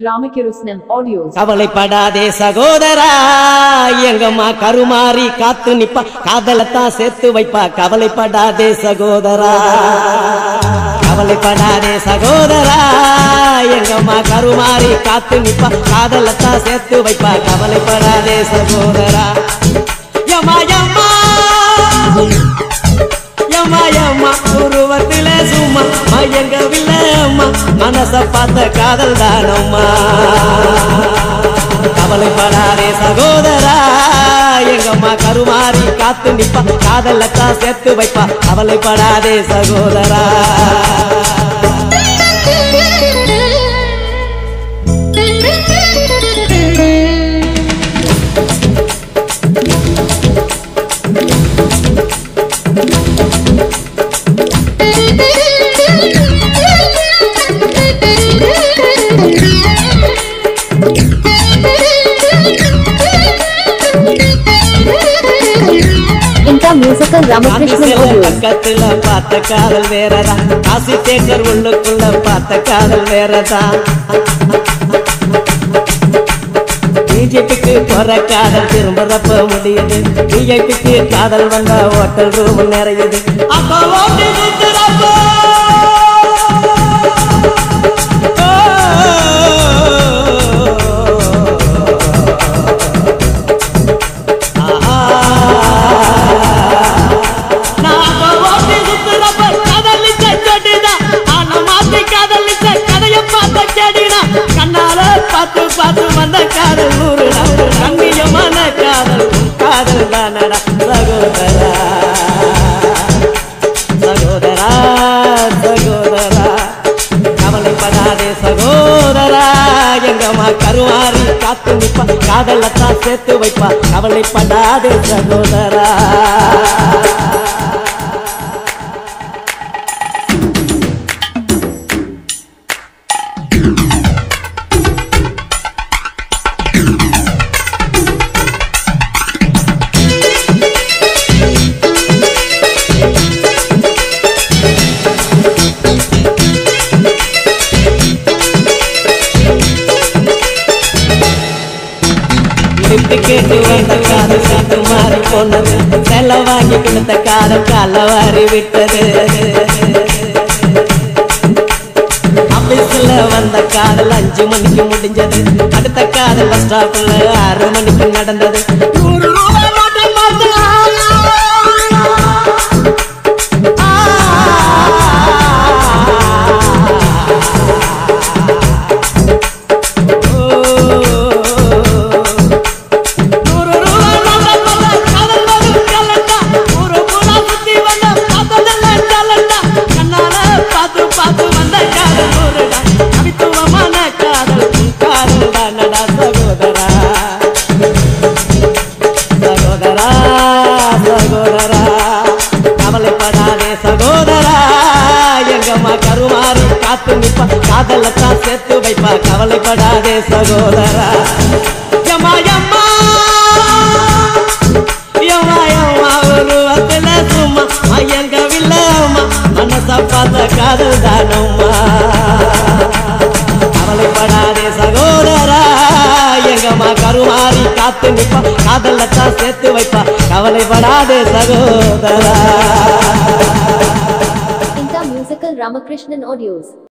Ramakrishnan Audios. கவலைப்படாதே சகோதரா எங்கம்மா கருமாறி காத்து நிப்பா காதலத்தான் சேர்த்து வைப்பா கவலைப்படாதே சகோதரா கவலைப்படாதே சகோதரா எங்கம்மா கருமாறி காத்து நிப்பா காதலத்தான் சேர்த்து வைப்பா கவலைப்படாதே சகோதரா யம்மா யம்மா யம்மா யம்மா உருவத்தில சும்மா மயங்கவில்லை அம்மா மனச பார்த்த காதல் தானம்மா கவலைப்படாதே சகோதரா எங்கம்மா கருமாறி காத்து நிப்பா காதலத்தான் சேர்த்து வைப்பா கவலைப்படாதே சகோதரா ఇంకా మ్యూజికల్ காந்தி రామకృష్ణ சிலை audios. பக்கத்துல பார்த்த காதல் வேறதான் காசி தேக்கர் உள்ளுக்குள்ள பார்த்த காதல் வேறதான் பிஜேபிக்கு போற காதல் திரும்புறப்ப முடியுது பிஜேபிக்கு காதல் வந்தா ஹோட்டல் ரூம் நிறையுது அப்ப ஓட்டி சுத்துறப்போ நாம ஓட்டி சுத்துறப்ப காதலிச்ச செடிதான். ஆனா மாத்தி காதலிச்ச கதைய பார்த்த செடிதான். கண்ணால பார்த்து பார்த்து வந்த காதல் நூறுடா. கண்ணியமான காதல் உன் காதல் தானடா சகோதரா சகோதரா சகோதரா கவலைப்படாதே சகோதரா எங்கம்மா கருவாரி காத்து நிப்பா காதலத்தான் சேர்த்து வைப்பா கவலைப்படாதே சகோதரா லிப்ட் கேட்டு வந்த காதல் காத்து மாறி போனது செல்ல வாங்கி கொடுத்த காதல் கால வாரி விட்டது ஆபீஸ்ல வந்த காதல் அஞ்சு மணிக்கு முடிஞ்சது அடுத்த காதல் பஸ் ஸ்டாப்ல ஆறு மணிக்கு நடந்தது நூறு ரூபாய் மட்டும் நூறு ரூபாய் நோட்டை பார்த்தா காதல் வரும் கலண்டா. ஊரு பூரா சுத்தி வந்த பார்த்ததெல்லாம் டேலண்டா. கண்ணால பார்த்து பார்த்து வந்த காதல் நூறுடா. கவித்துவமான காதல் உன் காதல் தானடா சகோதரா சகோதரா சகோதரா கவலைப்படாதே சகோதரா எங்கம்மா கருமாறி காத்து நிப்பா காதலத்தான் சேர்த்து வைப்பா கவலைப்படாதே சகோதரா யம்மா யம்மா யம்மா யம்மா உருவத்துல சும்மா மயங்கவில்லை அம்மா மனச பார்த்த காதல் தானம்மா கவலைப்படாதே சகோதரா எங்கம்மா கருமாறி காத்து நிப்பா காதலத்தான் சேர்த்து வைப்பா கவலைப்படாதே சகோதரா ఇంకా మ్యూజికల్ రామకృష్ణన్ ఆడియోస్